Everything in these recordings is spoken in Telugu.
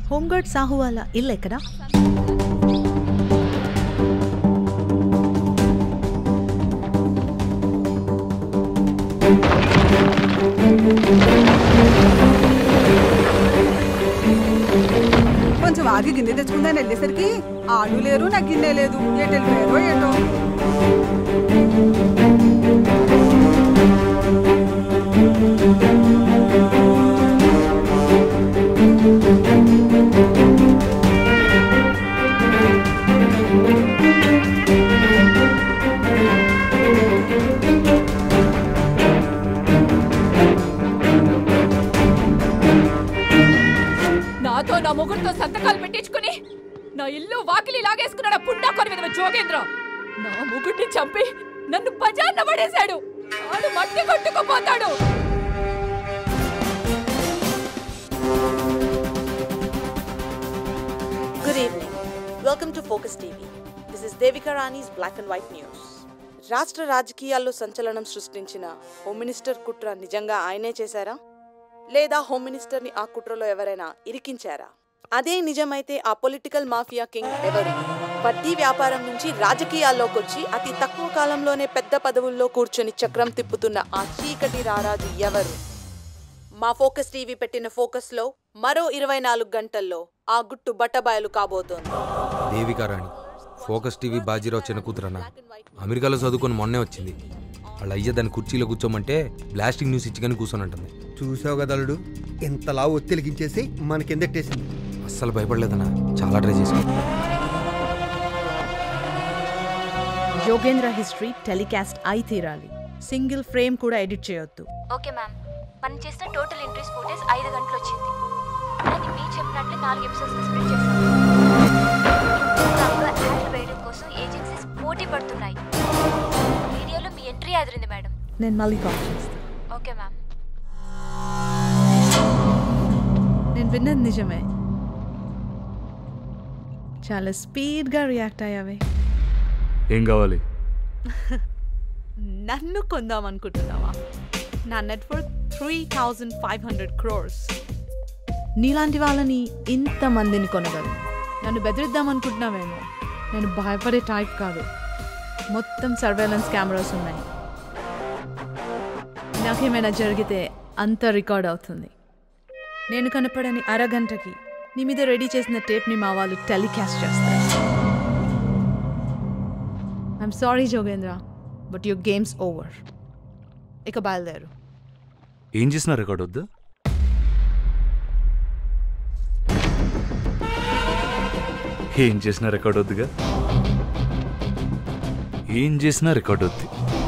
హోంగార్డ్ సాహు వాళ్ళ ఇల్లు ఎక్కడా కొంచెం ఆగి గిన్నె తెచ్చుకుందని వెళ్ళేసరికి ఆడు లేరు నాకు గిన్నె లేదు ఎటు వెళ్ళిపోయారో ఏటో నాతో నా ముగ్గురితో సంతకాలు పెట్టించుకుని నా ఇల్లు వాకిలి లాగేసుకున్నాడు ఆ పుండా కొని విధవ జోగేంద్ర నా ముగ్గురిని చంపి నన్ను బజార్న పడేశాడు ఆడు మట్టి కొట్టుకుపోతాడు Good evening. Welcome to Focus TV. This is Devika Rani's Black and White News. రాష్ట్ర రాజకీయాల్లో సంచలనం సృష్టించిన హోమ్ మినిస్టర్ కుట్ర నిజంగా ఆయనే చేశారా లేదా హోమ్ మినిస్టర్ని ఆ కుట్రలో ఎవరైనా ఇరికించారా అదే నిజమైతే ఆ పొలిటికల్ మాఫియా కింగ్ ఎవరు వడ్డీ వ్యాపారం నుంచి రాజకీయాల్లోకి వచ్చి అతి తక్కువ కాలంలోనే పెద్ద పదవుల్లో కూర్చొని చక్రం తిప్పుతున్న ఆ చీకటి రారాజు ఎవరు మా ఫోకస్ టీవీ పెట్టిన ఫోకస్లో మరో ఇరవై నాలుగు గంటల్లో ఆ గుట్టు బట్టబయలు కాబోతోంది దేవికా రాణి ఫోకస్ టీవీ బాజీరావు చిన్న కూతురన్న అమెరికాలో చదువుకొని మొన్నే వచ్చింది వాళ్ళ అయ్య దాని కుర్చీలో కూర్చోమంటే బ్లాస్టింగ్ న్యూస్ ఇచ్చిగానే కూర్చొని అంటుంది చూసావు కదా అల్లుడు ఇంతలా ఒత్తిలిగించేసి మన కిందెట్టేసింది అస్సలు భయపడలేదన్నా చాలా ట్రై చేశాను జోగేంద్ర హిస్టరీ టెలికాస్ట్ అయి తీరాలి సింగిల్ ఫ్రేమ్ కూడా ఎడిట్ చేయొద్దు ఓకే మ్యామ్ మనం చేసిన టోటల్ ఎంట్రీస్ ఫోటేజ్ ఐదు గంటలు వచ్చింది అది మీరు చెప్పినట్లే నాలుగు ఎపిసోడ్స్ స్ప్లిట్ చేస్తాం ఇంతగా యాడ్ వేయడం కోసం ఏజెన్సీస్ పోటీ పడుతున్నాయి వీడియోలో మీ ఎంట్రీ అదిరింది మేడం నేను మళ్ళీ కాల్ చేస్తాను ఓకే మ్యామ్ నేను విన్నది నిజమే చాలా స్పీడ్గా రియాక్ట్ అయ్యావే ఏం కావాలి నన్ను కొందాం అనుకుంటున్నావా నా network three thousand five hundred crores నీలాంటి వాళ్ళని ఇంతమందిని కొనగలను నన్ను బెదిరిద్దాం అనుకుంటున్నావేమో నేను భయపడే టైప్ కాదు మొత్తం సర్వేలెన్స్ కెమెరాస్ ఉన్నాయి నాకేమైనా జరిగితే అంత రికార్డ్ అవుతుంది నేను కనపడని అరగంటకి నీ మీద రెడీ చేసిన టేప్ని మా వాళ్ళు టెలికాస్ట్ చేస్తారు I'm sorry Jogendra but your game's over ఇక బయలుదేరు ఏం చేసినా రికార్డ్ వద్దు ఏం చేసినా రికార్డ్ వద్దుగా ఏం చేసినా రికార్డ్ వద్దు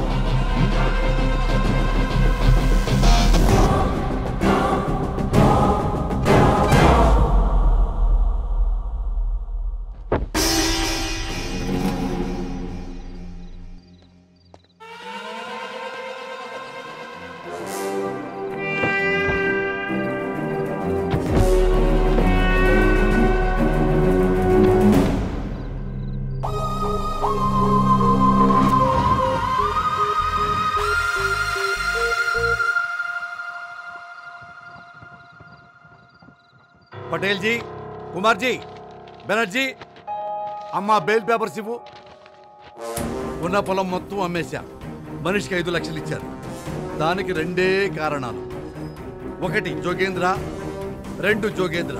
పటేల్ జీ కుమార్ జీ బెనర్జీ అమ్మ బెయిల్ పేపర్స్ ఇవ్వు ఉన్న పొలం మొత్తం అమ్మేశా మనిషికి ఐదు లక్షలు ఇచ్చారు దానికి రెండే కారణాలు ఒకటి జోగేంద్ర రెండు జోగేంద్ర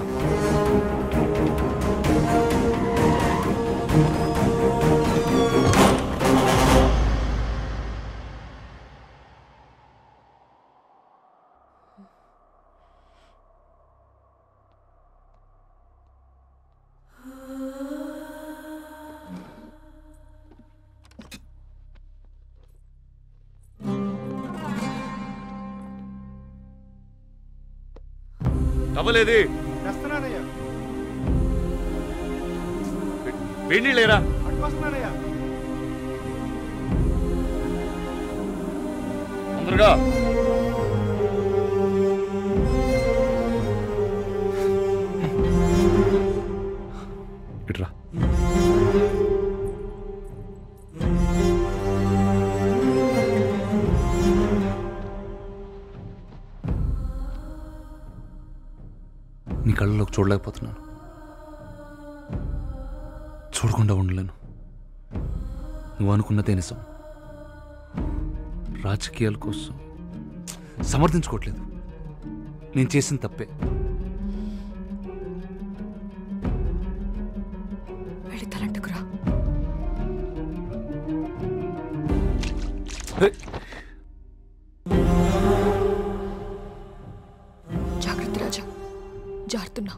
అవ్వలేది వెండి లేరా తొందరగా ఇట్రా నీ కళ్ళలోకి చూడలేకపోతున్నాను చూడకుండా ఉండలేను నువ్వు అనుకున్నదే నిజం రాజకీయాల కోసం సమర్థించుకోవట్లేదు నేను చేసిన తప్పే వెళ్ళి తలంటుకురా హే, జాగ్రత్త రాజా జారుతున్నా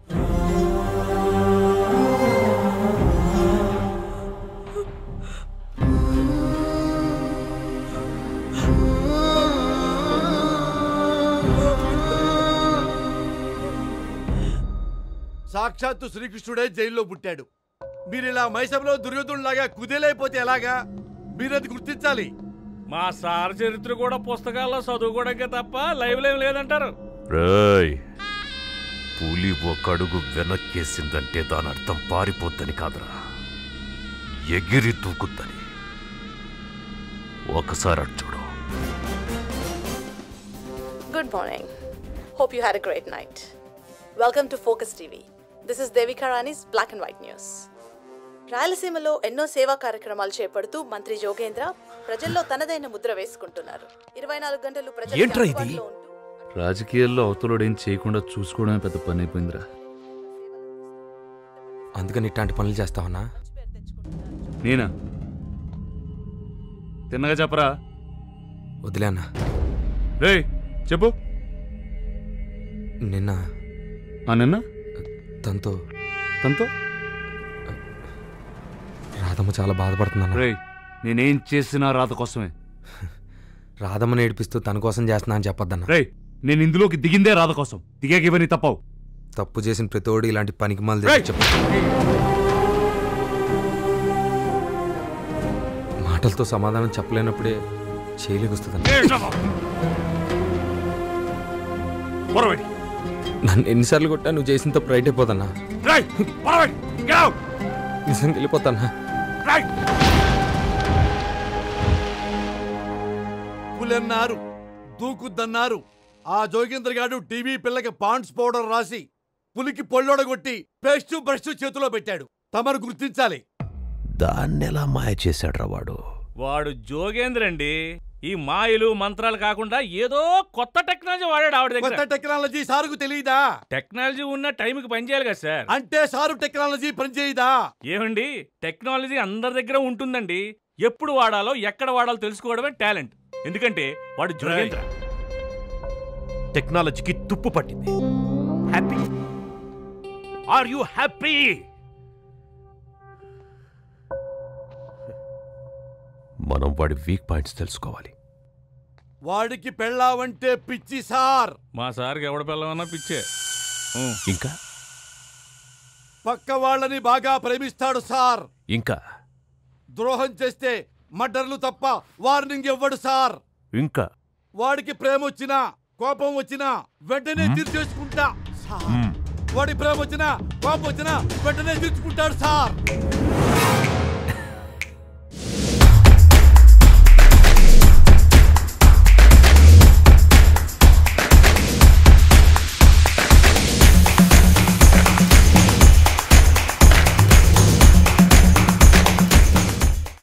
సాక్షాత్తు శ్రీకృష్ణుడే జైల్లో పుట్టాడు మీరు ఇలా మైసభలో దుర్యోధనులాగా కుదేలైపోతే ఎలాగా మీరది గుర్తించాలి మా సార్ చరిత్ర కూడా పుస్తకాల్లో చదువుకోవడానికి తప్ప లైవ్ లైవ్ లేదంటారు రేయ్ పులి ఒక అడుగు వెనక్కేసిందంటే దాని అర్థం పారిపోద్దని కాదురా ఎగిరి దూకుద్దని ఒకసారి అటు చూడు Good morning. Hope you had a great night. Welcome to Focus TV. This is Devika Rani's Black and White News. రాయలసీమలో ఎన్నో సేవా కార్యక్రమాలు చేపడుతూ మంత్రి జోగేంద్ర ప్రజల్లో తనదైన ముద్ర వేసుకుంటున్నారు ఇరవై నాలుగు గంటలు ప్రజలకు ఏంట్రా ఇది? అందుబాటులో ఉంటూ రాజకీయాల్లో అవతలోడు ఏం చేయకుండా చూసుకోవడమే పెద్ద పని అయిపోయిందిరా అందుకని ఇట్లాంటి పనులు చేస్తావన్నా నేనా తిన్నగా చెప్పరా వదిలే అన్నా రే చెప్పు నిన్న ఆ నిన్న తనతో తనతో రాధమ్మ చాలా బాధపడుతుందన్న రే నేనేం చేసినా రాత కోసమే రాధమ్మని ఏడిపిస్తూ తన కోసం చేస్తున్నా అని చెప్పొద్దన్న రే నేను ఇందులోకి దిగిందే రాత కోసం దిగాక ఇవన్నీ తప్పవు తప్పు చేసిన ప్రతివాడు ఇలాంటి పనికి మళ్ళీ రేయ్! చెప్పు మాటలతో సమాధానం చెప్పలేనప్పుడే చేయలేకొస్తుందన్న పొరబడి నన్ను ఎన్నిసార్లు కొట్టా నువ్వు చేసిన తప్పు రైట్ అయిపోతాన్నా రే పొరబడి నిజంగా వెళ్ళిపోతానా పులన్నారు దూకుద్దన్నారు ఆ జోగేంద్ర గారు టీవీ పిల్లకి పాండ్స్ పౌడర్ రాసి పులికి పొళ్ళొడగొట్టి పేస్ట్ బ్రష్ చేతిలో పెట్టాడు తమరు గుర్తించాలి దాన్నెలా మాయ చేశాడ్రా వాడు వాడు జోగేంద్ర అండి ఈ మాయలు మంత్రాలు కాకుండా ఏదో కొత్త టెక్నాలజీ వాడాడు ఆవిడ కొత్త దగ్గర టెక్నాలజీ సారుకు తెలియదా టెక్నాలజీ ఉన్న టైంకి పనిచేయాలి కదా సార్ అంటే సారు టెక్నాలజీ పనిచేయదా ఏమండి టెక్నాలజీ అందరి దగ్గర ఉంటుందండి ఎప్పుడు వాడాలో ఎక్కడ వాడాలో తెలుసుకోవడమే టాలెంట్ ఎందుకంటే వాడు జోగేంద్ర టెక్నాలజీకి తుప్పు పట్టింది హ్యాపీ ఆర్ యు హ్యాపీ మనం వాడి వీక్ పాయింట్స్ తెలుసుకోవాలి వాడికి పెళ్ళావంటే పిచ్చి సార్ మా సార్కి ఎవడ పిల్లమన్నా పిచ్చే ఇంకా పక్క వాళ్ళని బాగా ప్రేమిస్తాడు సార్ ఇంకా ద్రోహం చేస్తే మర్డర్లు తప్ప వార్నింగ్ ఇవ్వడు సార్ ఇంకా వాడికి ప్రేమ వచ్చినా కోపం వచ్చినా వెంటనే తీర్చేసుకుంటా సార్ మ్మ్. వాడి ప్రేమ వచ్చినా కోపం వచ్చినా వెంటనే తీర్చుకుంటాడు సార్